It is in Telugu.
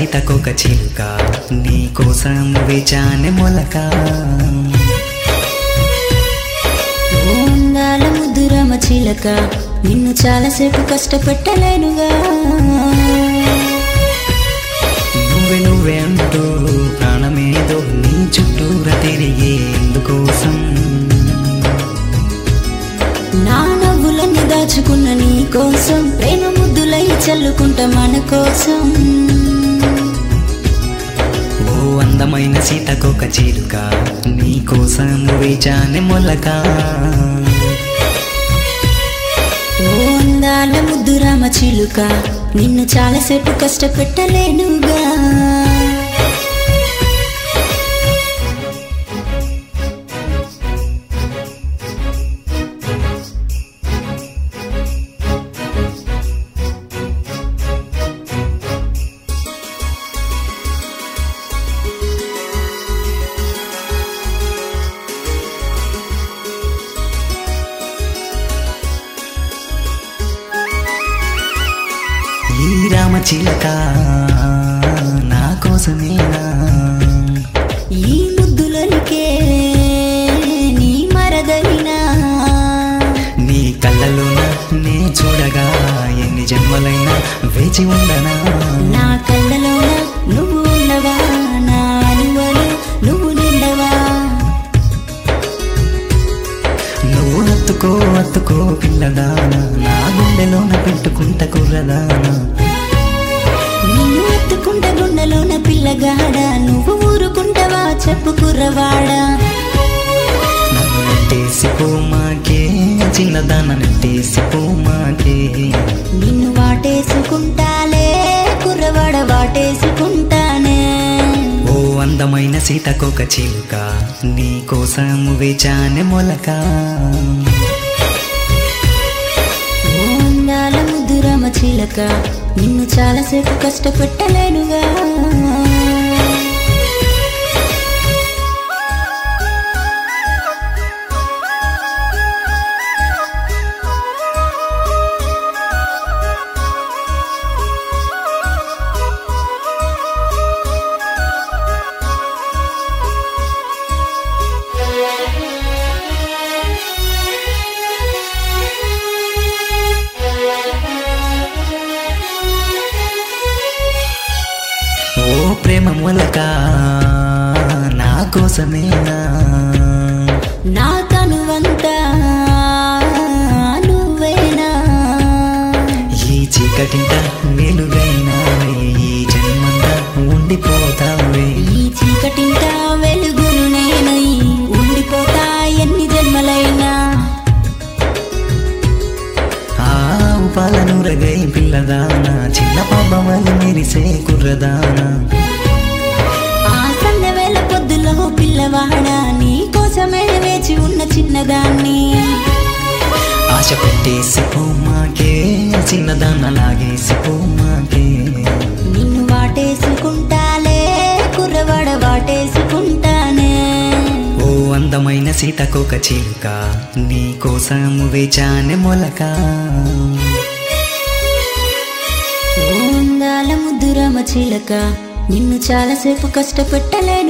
సీతకొక చిలుక నీ కోసం వేచానే మొలక ఓ అందాల ముద్దురమ చిలక నిన్ను చాలాసేపు కష్టపెట్టలేనుగా నువ్వే నువ్వే అంటూ ప్రాణమేదో నీ చుట్టూరా తిరిగే ఎందుకోసం నా నవ్వులన్నీ దాచుకున్న నీ కోసం ప్రేమ ముద్దులై చల్లుకుంటా మన కోసం ఓ అందమైన సీతకొక చిలుక నీ కోసం వేచానే మొలక ఓ అందాల ముద్దురామ చిలుక నిన్ను చాలాసేపు కష్టపెట్టలేనుగా ఈ రామ చిలక నా కోసమేనా ఈ ముద్దులనికే నీ మరదలినా నీ కళ్ళలోన నే చూడగా ఎన్ని జన్మలైనా వేచి ఉండనా నా కళ్ళలోన నువ్వు ఉండవా నా అనువలు నువ్వు నిండవా నువ్వు హత్తుకో హత్తుకో పిల్లదానా నా గుండెలోన పెట్టుకుంట కుర్రదానా నిన్ను ఎత్తుకుంట గుండెలోన పిల్లగాడ నువ్వు ఊరుకుంటావా చెప్పు కుర్రవాడా నన్ను నెట్టేసి పోమాకే చిన్నదాన నెట్టేసి పోమాకే నిన్ను వాటేసుకుంటాలే కుర్రవాడ వాటేసుకుంటానే ఓ అందమైన సీతకొక చిలుక నీ కోసం వేచానే మొలక ఓ అందాల ముద్దురమ చిలక నిన్ను చాలాసేపు కష్టపెట్టలేనుగా ఓ ప్రేమ మొలక నా కోసమేనా నా తనువంతా నువ్వేనా ఈ చీకటింట వెలుగైనా ఈ జన్మంతా ఉండిపోతావే ఈ చీకటింట వెలుగును నేనై ఉండిపోతా ఎన్ని జన్మలైనా ఆ పాలను రగై పిల్లదానా చిన్న పాపవలు మెరిసే కుర్రదానా ఆ సందవేళ పొద్దులో పిల్లవాడా నీ కోసమే వేచి ఉన్న చిన్నదాన్ని ఆశ పెట్టేసి పోమాకే చిన్నదాన లాగేసి పోమాకే నిన్ను వాటేసుకుంటాలే కుర్రవాడ వాటేసుకుంటానే ఓ అందమైన సీతకొక చిలుక నీ కోసం వేచానే మొలక ఓ అందాల ముద్దురమ చిలక నిన్ను చాలాసేపు కష్టపెట్టలే